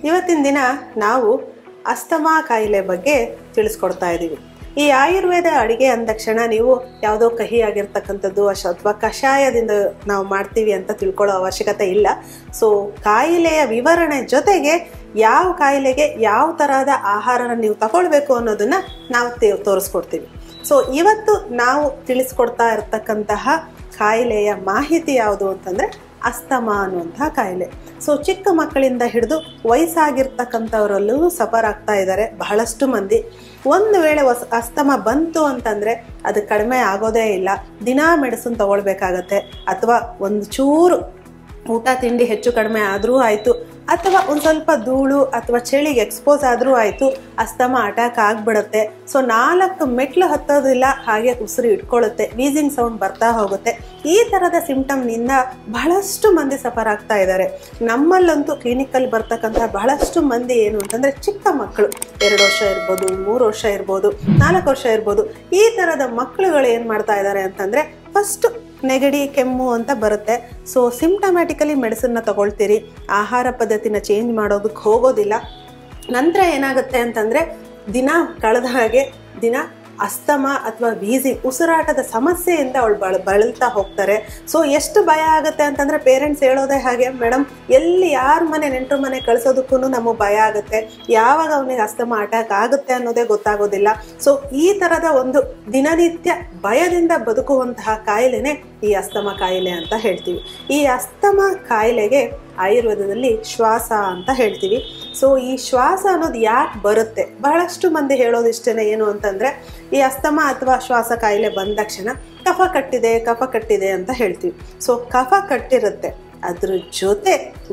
ಇವತ್ತಿನ ದಿನ ನಾವು ಅಸ್ತಮಾ ಕಾಯಿಲೆ ಬಗ್ಗೆ ತಿಳಿಸ್ಕೊಡ್ತಾ ಇದ್ದೀವಿ ಈ ಆಯುರ್ವೇದ ಅಡಿಗೆ ಅಂದ ತಕ್ಷಣ ನೀವು ಯಾವುದೋ ಕಹಿ ಆಗಿರ್ತಕ್ಕಂಥದ್ದು ಅಶ ಅಥವಾ ಕಷಾಯದಿಂದ ನಾವು ಮಾಡ್ತೀವಿ ಅಂತ ತಿಳ್ಕೊಳ್ಳೋ ಅವಶ್ಯಕತೆ ಇಲ್ಲ ಸೊ ಕಾಯಿಲೆಯ ವಿವರಣೆ ಜೊತೆಗೆ ಯಾವ ಕಾಯಿಲೆಗೆ ಯಾವ ತರಹದ ಆಹಾರನ ನೀವು ತಗೊಳ್ಬೇಕು ಅನ್ನೋದನ್ನ ನಾವು ತೇ- ತೋರಿಸ್ಕೊಡ್ತೀವಿ ಸೊ ಇವತ್ತು ನಾವು ತಿಳಿಸ್ಕೊಡ್ತಾ ಇರತಕ್ಕಂತಹ ಕಾಯಿಲೆಯ ಮಾಹಿತಿ ಯಾವುದು ಅಂತಂದರೆ ಅಸ್ತಮಾ ಅನ್ನುವಂತಹ ಕಾಯಿಲೆ ಸೊ ಚಿಕ್ಕ ಮಕ್ಕಳಿಂದ ಹಿಡಿದು ವಯಸ್ಸಾಗಿರ್ತಕ್ಕಂಥವರಲ್ಲೂ ಸಫರ್ ಆಗ್ತಾ ಇದ್ದಾರೆ ಬಹಳಷ್ಟು ಮಂದಿ ಒಂದು ವೇಳೆ ಹೊಸ ಅಸ್ತಮ ಬಂತು ಅಂತಂದರೆ ಅದು ಕಡಿಮೆ ಆಗೋದೇ ಇಲ್ಲ ದಿನಾ ಮೆಡಿಸಿನ್ ತಗೊಳ್ಬೇಕಾಗತ್ತೆ ಅಥವಾ ಒಂದು ಚೂರು ಊಟ ತಿಂಡಿ ಹೆಚ್ಚು ಕಡಿಮೆ ಆದರೂ ಆಯಿತು ಅಥವಾ ಒಂದು ಸ್ವಲ್ಪ ಧೂಳು ಅಥವಾ ಚಳಿಗೆ ಎಕ್ಸ್ಪೋಸ್ ಆದರೂ ಆಯಿತು ಅಸ್ತಮ ಅಟ್ಯಾಕ್ ಆಗಿಬಿಡುತ್ತೆ ಸೊ ನಾಲ್ಕು ಮೆಟ್ಲು ಹತ್ತೋದಿಲ್ಲ ಹಾಗೆ ಉಸಿರು ಇಟ್ಕೊಳ್ಳುತ್ತೆ ವೀಸಿಂಗ್ ಸೌಂಡ್ ಬರ್ತಾ ಹೋಗುತ್ತೆ ಈ ಥರದ ಸಿಂಪ್ಟಮ್ನಿಂದ ಬಹಳಷ್ಟು ಮಂದಿ ಸಫರ್ ಆಗ್ತಾ ಇದ್ದಾರೆ ನಮ್ಮಲ್ಲಂತೂ ಕ್ಲಿನಿಕಲ್ಲಿ ಬರ್ತಕ್ಕಂಥ ಬಹಳಷ್ಟು ಮಂದಿ ಏನು ಅಂತಂದರೆ ಚಿಕ್ಕ ಮಕ್ಕಳು ಎರಡು ವರ್ಷ ಇರ್ಬೋದು ಮೂರು ವರ್ಷ ಇರ್ಬೋದು ನಾಲ್ಕು ವರ್ಷ ಇರ್ಬೋದು ಈ ಥರದ ಮಕ್ಕಳುಗಳು ಏನು ಮಾಡ್ತಾ ಇದ್ದಾರೆ ಅಂತಂದರೆ ಫಸ್ಟು ನೆಗಡಿ ಕೆಮ್ಮು ಅಂತ ಬರುತ್ತೆ ಸೊ ಸಿಂಪ್ಟಮ್ಯಾಟಿಕಲಿ ಮೆಡಿಸನ್ನ ತಗೊಳ್ತೀರಿ ಆಹಾರ ಪದ್ಧತಿನ ಚೇಂಜ್ ಮಾಡೋದಕ್ಕೆ ಹೋಗೋದಿಲ್ಲ ನಂತರ ಏನಾಗುತ್ತೆ ಅಂತಂದರೆ ದಿನ ಕಳೆದ ಹಾಗೆ ದಿನ ಅಸ್ತಮ ಅಥವಾ ವೀಸಿಂಗ್ ಉಸಿರಾಟದ ಸಮಸ್ಯೆಯಿಂದ ಅವಳು ಬಳ ಬಳಲ್ತಾ ಹೋಗ್ತಾರೆ ಸೊ ಎಷ್ಟು ಭಯ ಆಗುತ್ತೆ ಅಂತಂದರೆ ಪೇರೆಂಟ್ಸ್ ಹೇಳೋದೇ ಹಾಗೆ ಮೇಡಮ್ ಎಲ್ಲಿ ಯಾರ ಮನೆ ನೆಂಟರು ಮನೆ ಕಳಿಸೋದಕ್ಕೂ ನಮಗೆ ಭಯ ಆಗುತ್ತೆ ಯಾವಾಗ ಅವನಿಗೆ ಅಸ್ತಮ ಅಟ್ಯಾಕ್ ಆಗುತ್ತೆ ಅನ್ನೋದೇ ಗೊತ್ತಾಗೋದಿಲ್ಲ ಸೊ ಈ ಥರದ ಒಂದು ದಿನನಿತ್ಯ ಭಯದಿಂದ ಬದುಕುವಂತಹ ಕಾಯಿಲೆನೇ ಈ ಅಸ್ತಮ ಕಾಯಿಲೆ ಅಂತ ಹೇಳ್ತೀವಿ ಈ ಅಸ್ತಮ ಕಾಯಿಲೆಗೆ ಆಯುರ್ವೇದದಲ್ಲಿ ಶ್ವಾಸ ಅಂತ ಹೇಳ್ತೀವಿ ಸೊ ಈ ಶ್ವಾಸ ಅನ್ನೋದು ಯಾಕೆ ಬರುತ್ತೆ ಬಹಳಷ್ಟು ಮಂದಿ ಹೇಳೋದಿಷ್ಟೇ ಏನು ಅಂತಂದರೆ ಈ ಅಸ್ತಮ ಅಥವಾ ಶ್ವಾಸ ಕಾಯಿಲೆ ಬಂದ ತಕ್ಷಣ ಕಫ ಕಟ್ಟಿದೆ ಕಫ ಕಟ್ಟಿದೆ ಅಂತ ಹೇಳ್ತೀವಿ ಸೊ ಕಫ ಕಟ್ಟಿರುತ್ತೆ ಅದ್ರ ಜೊತೆ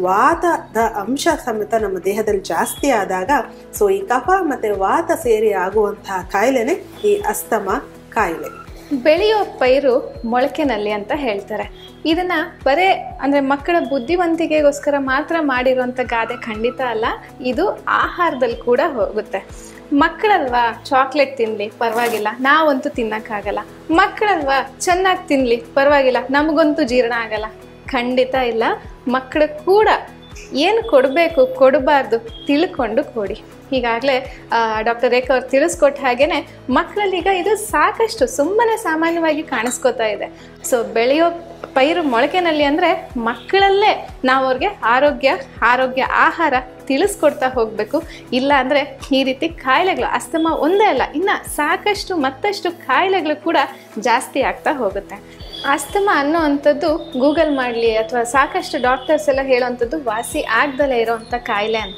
ವಾತದ ಅಂಶ ಸಮೇತ ನಮ್ಮ ದೇಹದಲ್ಲಿ ಜಾಸ್ತಿ ಆದಾಗ ಸೊ ಈ ಕಫ ಮತ್ತು ವಾತ ಸೇರಿ ಆಗುವಂತಹ ಕಾಯಿಲೆನೇ ಈ ಅಸ್ತಮ ಕಾಯಿಲೆ ಬೆಳೆಯೋ ಪೈರು ಮೊಳಕೆನಲ್ಲಿ ಅಂತ ಹೇಳ್ತಾರೆ ಇದನ್ನ ಬರೇ ಅಂದ್ರೆ ಮಕ್ಕಳ ಬುದ್ಧಿವಂತಿಕೆಗೋಸ್ಕರ ಮಾತ್ರ ಮಾಡಿರುವಂತ ಗಾದೆ ಖಂಡಿತ ಅಲ್ಲ ಇದು ಆಹಾರದಲ್ಲಿ ಕೂಡ ಹೋಗುತ್ತೆ ಮಕ್ಕಳಲ್ವಾ ಚಾಕ್ಲೇಟ್ ತಿನ್ಲಿ ಪರವಾಗಿಲ್ಲ ನಾವಂತೂ ತಿನ್ನಕ್ಕಾಗಲ್ಲ ಮಕ್ಕಳಲ್ವಾ ಚೆನ್ನಾಗಿ ತಿನ್ಲಿ ಪರವಾಗಿಲ್ಲ ನಮಗಂತೂ ಜೀರ್ಣ ಆಗಲ್ಲ ಖಂಡಿತ ಇಲ್ಲ ಮಕ್ಕಳು ಕೂಡ ಏನು ಕೊಡಬೇಕು ಕೊಡಬಾರ್ದು ತಿಳ್ಕೊಂಡು ಕೊಡಿ ಈಗಾಗಲೇ ಡಾಕ್ಟರ್ ರೇಖಾ ಅವ್ರು ತಿಳಿಸ್ಕೊಟ್ಟ ಹಾಗೇನೆ ಮಕ್ಕಳಲ್ಲೀಗ ಇದು ಸಾಕಷ್ಟು ಸುಮ್ಮನೆ ಸಾಮಾನ್ಯವಾಗಿ ಕಾಣಿಸ್ಕೊತಾ ಇದೆ ಸೊ ಬೆಳೆಯೋ ಪೈರು ಮೊಳಕೆನಲ್ಲಿ ಅಂದರೆ ಮಕ್ಕಳಲ್ಲೇ ನಾವು ಅವ್ರಿಗೆ ಆರೋಗ್ಯ ಆರೋಗ್ಯ ಆಹಾರ ತಿಳಿಸ್ಕೊಡ್ತಾ ಹೋಗಬೇಕು ಇಲ್ಲ ಅಂದರೆ ಈ ರೀತಿ ಕಾಯಿಲೆಗಳು ಅಸ್ತಮ ಒಂದೇ ಅಲ್ಲ ಇನ್ನು ಸಾಕಷ್ಟು ಮತ್ತಷ್ಟು ಕಾಯಿಲೆಗಳು ಕೂಡ ಜಾಸ್ತಿ ಆಗ್ತಾ ಹೋಗುತ್ತೆ ಅಸ್ತಮ ಅನ್ನೋ ಅಂಥದ್ದು ಗೂಗಲ್ ಮಾಡಲಿ ಅಥವಾ ಸಾಕಷ್ಟು ಡಾಕ್ಟರ್ಸ್ ಎಲ್ಲ ಹೇಳೋವಂಥದ್ದು ವಾಸಿ ಆಗ್ದಲೇ ಇರೋವಂಥ ಕಾಯಿಲೆ ಅಂತ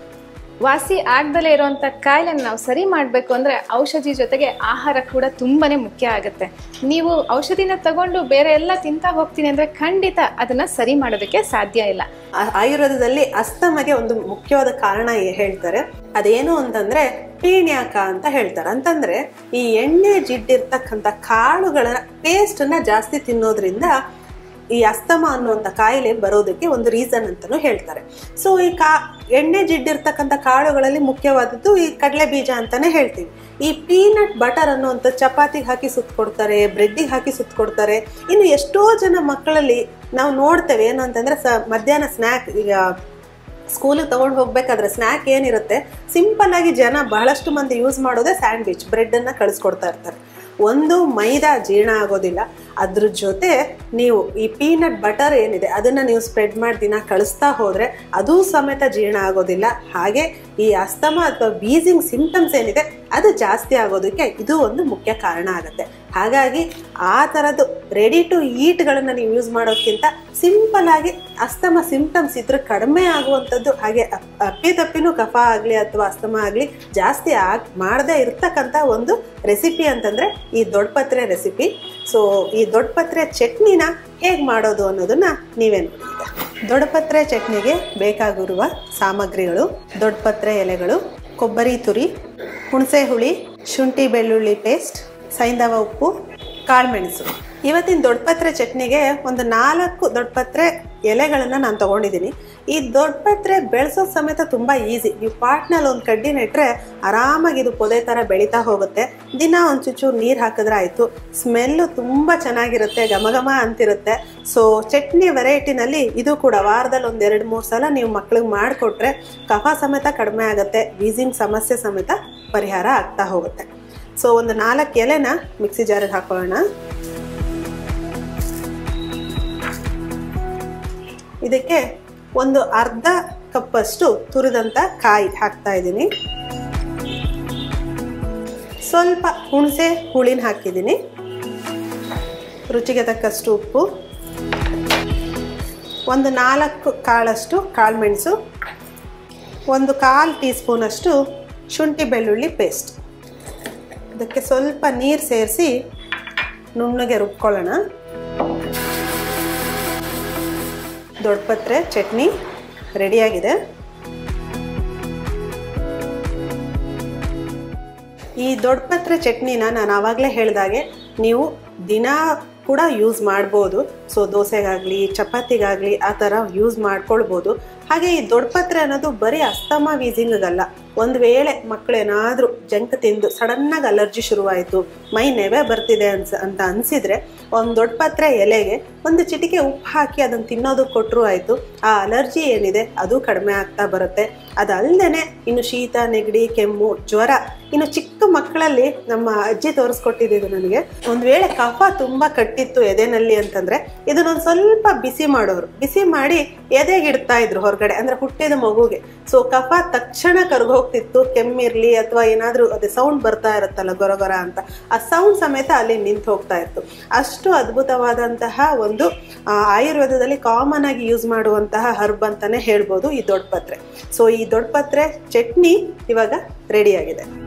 ವಾಸಿ ಆಗ್ದಲೇ ಇರೋವಂಥ ಕಾಯಿಲೆನ ನಾವು ಸರಿ ಮಾಡಬೇಕು ಅಂದರೆ ಔಷಧಿ ಜೊತೆಗೆ ಆಹಾರ ಕೂಡ ತುಂಬಾ ಮುಖ್ಯ ಆಗುತ್ತೆ ನೀವು ಔಷಧಿನ ತಗೊಂಡು ಬೇರೆ ಎಲ್ಲ ತಿಂತಾ ಹೋಗ್ತೀನಿ ಅಂದರೆ ಖಂಡಿತ ಅದನ್ನು ಸರಿ ಮಾಡೋದಕ್ಕೆ ಸಾಧ್ಯ ಇಲ್ಲ ಆ- ಆಯುರ್ವೇದದಲ್ಲಿ ಅಸ್ತಮಗೆ ಒಂದು ಮುಖ್ಯವಾದ ಕಾರಣ ಏ- ಹೇಳ್ತಾರೆ ಅದೇನು ಅಂತಂದ್ರೆ ಪೀಣ್ಯಾಕ ಅಂತ ಹೇಳ್ತಾರೆ ಅಂತಂದ್ರೆ ಈ ಎಣ್ಣೆ ಜಿಡ್ಡಿರ್ತಕ್ಕಂಥ ಕಾಳುಗಳ ಪೇಸ್ಟನ್ನ ಜಾಸ್ತಿ ತಿನ್ನೋದ್ರಿಂದ ಈ ಅಸ್ತಮ ಅನ್ನುವಂಥ ಕಾಯಿಲೆ ಬರೋದಕ್ಕೆ ಒಂದು ರೀಸನ್ ಅಂತಲೂ ಹೇಳ್ತಾರೆ ಸೊ ಈ ಕಾ ಎಣ್ಣೆ ಜಿಡ್ಡಿರ್ತಕ್ಕಂಥ ಕಾಳುಗಳಲ್ಲಿ ಮುಖ್ಯವಾದದ್ದು ಈ ಕಡಲೆ ಬೀಜ ಅಂತಾನೆ ಹೇಳ್ತೀವಿ ಈ ಪೀನಟ್ ಬಟರ್ ಅನ್ನುವಂಥ ಚಪಾತಿಗೆ ಹಾಕಿ ಸುತ್ಕೊಡ್ತಾರೆ ಬ್ರೆಡ್ಡಿಗೆ ಹಾಕಿ ಸುತ್ಕೊಡ್ತಾರೆ ಇನ್ನು ಎಷ್ಟೋ ಜನ ಮಕ್ಕಳಲ್ಲಿ ನಾವು ನೋಡ್ತೇವೆ ಏನು ಅಂತಂದ್ರೆ ಸ ಮಧ್ಯಾಹ್ನ ಸ್ನ್ಯಾಕ್ ಈಗ ಸ್ಕೂಲಿಗೆ ತೊಗೊಂಡು ಹೋಗ್ಬೇಕಾದ್ರೆ ಸ್ನ್ಯಾಕ್ ಏನಿರುತ್ತೆ ಸಿಂಪಲ್ ಆಗಿ ಜನ ಬಹಳಷ್ಟು ಮಂದಿ ಯೂಸ್ ಮಾಡೋದೇ ಸ್ಯಾಂಡ್ವಿಚ್ ಬ್ರೆಡ್ಡನ್ನು ಕಳಿಸ್ಕೊಡ್ತಾ ಇರ್ತಾರೆ ಒಂದು ಮೈದಾ ಜೀರ್ಣ ಆಗೋದಿಲ್ಲ ಅದ್ರ ಜೊತೆ ನೀವು ಈ ಪೀನಟ್ ಬಟರ್ ಏನಿದೆ ಅದನ್ನು ನೀವು ಸ್ಪ್ರೆಡ್ ಮಾಡಿ ದಿನ ಕಳಿಸ್ತಾ ಹೋದರೆ ಅದು ಸಮೇತ ಜೀರ್ಣ ಆಗೋದಿಲ್ಲ ಹಾಗೆ ಈ ಅಸ್ತಮ ಅಥವಾ ಬೀಸಿಂಗ್ ಸಿಂಪ್ಟಮ್ಸ್ ಏನಿದೆ ಅದು ಜಾಸ್ತಿ ಆಗೋದಕ್ಕೆ ಇದು ಒಂದು ಮುಖ್ಯ ಕಾರಣ ಆಗುತ್ತೆ ಹಾಗಾಗಿ ಆ ಥರದ್ದು ರೆಡಿ ಟು ಈಟ್ಗಳನ್ನು ನೀವು ಯೂಸ್ ಮಾಡೋಕ್ಕಿಂತ ಸಿಂಪಲ್ ಆಗಿ ಅಸ್ತಮ ಸಿಂಪ್ಟಮ್ಸ್ ಇದ್ರೆ ಕಡಿಮೆ ಆಗುವಂಥದ್ದು ಹಾಗೆ ಅಪ್- ಅಪ್ಪಿತಪ್ಪಿನೂ ಕಫ ಆಗಲಿ ಅಥವಾ ಅಸ್ತಮ ಆಗಲಿ ಜಾಸ್ತಿ ಆಗ್ ಮಾಡದೇ ಇರ್ತಕ್ಕಂಥ ಒಂದು ರೆಸಿಪಿ ಅಂತಂದರೆ ಈ ದೊಡ್ಡಪತ್ರೆ ರೆಸಿಪಿ ಸೊ ಈ ದೊಡ್ಡಪತ್ರೆ ಚಟ್ನಿನ ಹೇಗೆ ಮಾಡೋದು ಅನ್ನೋದನ್ನ ನೀವೇ ನೋಡಿ ಈಗ ದೊಡ್ಡಪತ್ರೆ ಚಟ್ನಿಗೆ ಬೇಕಾಗಿರುವ ಸಾಮಗ್ರಿಗಳು ದೊಡ್ಡಪತ್ರೆ ಎಲೆಗಳು ಕೊಬ್ಬರಿ ತುರಿ ಹುಣಸೆ ಹುಳಿ ಶುಂಠಿ ಬೆಳ್ಳುಳ್ಳಿ ಪೇಸ್ಟ್ ಸೈಂಧವ ಉಪ್ಪು ಕಾಳುಮೆಣಸು ಇವತ್ತಿನ ದೊಡ್ಡಪತ್ರೆ ಚಟ್ನಿಗೆ ಒಂದು ನಾಲ್ಕು ದೊಡ್ಡಪತ್ರೆ ಎಲೆಗಳನ್ನು ನಾನು ತೊಗೊಂಡಿದ್ದೀನಿ ಈ ದೊಡ್ಡ ಪತ್ರೆ ಬೆಳೆಸೋ ಸಮೇತ ತುಂಬ ಈಸಿ ನೀವು ಪಾಟ್ನಲ್ಲಿ ಒಂದು ಕಡ್ಡಿ ನೆಟ್ಟರೆ ಆರಾಮಾಗಿ ಇದು ಪೊದೆ ಥರ ಬೆಳೀತಾ ಹೋಗುತ್ತೆ ದಿನ ಒಂದು ಚುಚ್ಚು ನೀರು ಹಾಕಿದ್ರೆ ಆಯಿತು ಸ್ಮೆಲ್ಲು ತುಂಬ ಚೆನ್ನಾಗಿರುತ್ತೆ ಘಮ ಘಮ ಅಂತಿರುತ್ತೆ ಸೊ ಚಟ್ನಿ ವೆರೈಟಿನಲ್ಲಿ ಇದು ಕೂಡ ವಾರದಲ್ಲಿ ಒಂದು ಎರಡು ಮೂರು ಸಲ ನೀವು ಮಕ್ಳಿಗೆ ಮಾಡಿಕೊಟ್ರೆ ಕಫ ಸಮೇತ ಕಡಿಮೆ ಆಗುತ್ತೆ ವೀಸಿಂಗ್ ಸಮಸ್ಯೆ ಸಮೇತ ಪರಿಹಾರ ಆಗ್ತಾ ಹೋಗುತ್ತೆ ಸೊ ಒಂದು ನಾಲ್ಕು ಎಲೆನ ಮಿಕ್ಸಿ ಜಾರಿಗೆ ಹಾಕೊಳ್ಳೋಣ ಇದಕ್ಕೆ ಒಂದು ಅರ್ಧ ಕಪ್ಪಷ್ಟು ತುರಿದಂಥ ಕಾಯಿ ಹಾಕ್ತಾ ಇದ್ದೀನಿ ಸ್ವಲ್ಪ ಹುಣಸೆ ಹುಳಿನ ಹಾಕಿದ್ದೀನಿ ರುಚಿಗೆ ತಕ್ಕಷ್ಟು ಉಪ್ಪು ಒಂದು ನಾಲ್ಕು ಕಾಳಷ್ಟು ಕಾಳುಮೆಣಸು ಒಂದು ಕಾಲು ಟೀ ಸ್ಪೂನಷ್ಟು ಶುಂಠಿ ಬೆಳ್ಳುಳ್ಳಿ ಪೇಸ್ಟ್ ಇದಕ್ಕೆ ಸ್ವಲ್ಪ ನೀರು ಸೇರಿಸಿ ನುಣ್ಣಗೆ ರುಬ್ಕೊಳ್ಳೋಣ ದೊಡ್ಡಪತ್ರೆ ಚಟ್ನಿ ರೆಡಿಯಾಗಿದೆ ಈ ದೊಡ್ಡಪತ್ರೆ ಚಟ್ನಿನ ನಾನು ಆವಾಗಲೇ ಹೇಳಿದಾಗೆ ನೀವು ದಿನ ಕೂಡ ಯೂಸ್ ಮಾಡ್ಬೋದು ಸೊ ದೋಸೆಗಾಗಲಿ ಚಪಾತಿಗಾಗಲಿ ಆ ಥರ ಯೂಸ್ ಮಾಡ್ಕೊಳ್ಬೋದು ಹಾಗೆ ಈ ದೊಡ್ಡಪತ್ರೆ ಅನ್ನೋದು ಬರೀ ಅಸ್ತಮ ವೀಸಿಂಗಲ್ಲ ಒಂದು ವೇಳೆ ಮಕ್ಕಳೇನಾದರೂ ಜಂಕ್ ತಿಂದು ಸಡನ್ನಾಗಿ ಅಲರ್ಜಿ ಶುರುವಾಯಿತು ಮೈ ನೆವೆ ಬರ್ತಿದೆ ಅನ್ಸ ಅಂತ ಅನಿಸಿದರೆ ಒಂದು ದೊಡ್ಡ ಪತ್ರೆ ಎಲೆಗೆ ಒಂದು ಚಿಟಿಕೆ ಉಪ್ಪು ಹಾಕಿ ಅದನ್ನು ತಿನ್ನೋದಕ್ಕೆ ಕೊಟ್ಟರು ಆಯಿತು ಆ ಅಲರ್ಜಿ ಏನಿದೆ ಅದು ಕಡಿಮೆ ಆಗ್ತಾ ಬರುತ್ತೆ ಅದಲ್ಲದೆ ಇನ್ನು ಶೀತ ನೆಗಡಿ ಕೆಮ್ಮು ಜ್ವರ ಇನ್ನು ಚಿಕ್ಕ ಮಕ್ಕಳಲ್ಲಿ ನಮ್ಮ ಅಜ್ಜಿ ತೋರಿಸ್ಕೊಟ್ಟಿದ್ದು ನನಗೆ ಒಂದು ವೇಳೆ ಕಫ ತುಂಬ ಕಟ್ಟಿತ್ತು ಎದೆನಲ್ಲಿ ಅಂತಂದರೆ ಇದನ್ನೊಂದು ಸ್ವಲ್ಪ ಬಿಸಿ ಮಾಡೋರು ಬಿಸಿ ಮಾಡಿ ಎದೆಗೆ ಇಡ್ತಾ ಇದ್ರು ಹೊರಗಡೆ ಅಂದರೆ ಹುಟ್ಟಿದ ಮಗುಗೆ ಸೊ ಕಫ ತಕ್ಷಣ ಕರ್ಗೋಗ್ತಿತ್ತು ಕೆಮ್ಮಿರ್ಲಿ ಅಥವಾ ಏನಾದರೂ ಅದೇ ಸೌಂಡ್ ಬರ್ತಾ ಇರುತ್ತಲ್ಲ ಗೊರಗೊರ ಅಂತ ಆ ಸೌಂಡ್ ಸಮೇತ ಅಲ್ಲಿ ನಿಂತು ಹೋಗ್ತಾ ಇತ್ತು ಅಷ್ಟು ಅದ್ಭುತವಾದಂತಹ ಒಂದು ಆ, ಆಯುರ್ವೇದದಲ್ಲಿ ಕಾಮನ್ ಆಗಿ ಯೂಸ್ ಮಾಡುವಂತಹ ಹರ್ಬ್ ಅಂತಾನೆ ಹೇಳ್ಬೋದು ಈ ದೊಡ್ಡಪತ್ರೆ ಸೊ ಈ ದೊಡ್ಡಪತ್ರೆ ಚಟ್ನಿ ಇವಾಗ ರೆಡಿಯಾಗಿದೆ